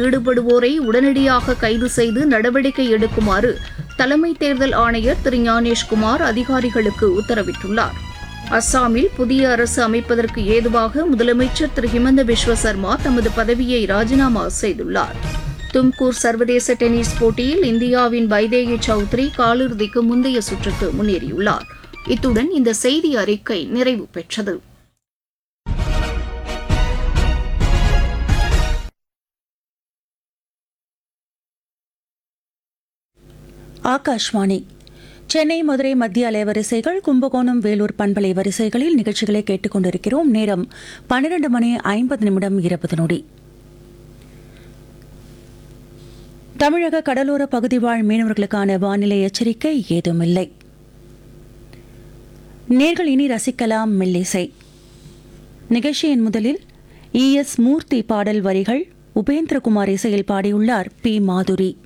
ஈடுபடுவோரை உடனடியாக கைது செய்து நடவடிக்கை எடுக்குமாறு தலைமை தேர்தல் ஆணையர் திரு ஞானேஷ்குமார் அதிகாரிகளுக்கு உத்தரவிட்டுள்ளார் அஸ்ஸாமில் புதிய அரசு அமைப்பதற்கு ஏதுவாக முதலமைச்சர் திரு ஹிமந்த பிஸ்வ சர்மா தமது பதவியை ராஜினாமா செய்துள்ளார் தும்கூர் சர்வதேச டென்னிஸ் போட்டியில் இந்தியாவின் வைதேகி சௌத்ரி காலிறுதிக்கு முந்தைய சுற்றுக்கு முன்னேறியுள்ளார் இத்துடன் இந்த செய்தி அறிக்கை நிறைவு பெற்றது ஆகாஷ்வாணி சென்னை மதுரை மத்திய அலைவரிசைகள் கும்பகோணம் வேலூர் பண்பலை வரிசைகளில் நிகழ்ச்சிகளை கேட்டுக்கொண்டிருக்கிறோம் நேரம் பன்னிரண்டு மணி ஐம்பது நிமிடம் இருபது நொடி தமிழக கடலோர பகுதி வாழ் மீனவர்களுக்கான வானிலை எச்சரிக்கை ஏதுமில்லை நேர்கள் இனி ரசிக்கலாம் மெல்லிசை நிகழ்ச்சியின் முதலில் இ எஸ் மூர்த்தி பாடல் வரிகள் உபேந்திரகுமார் இசையில் பாடியுள்ளார் பி மாதுரி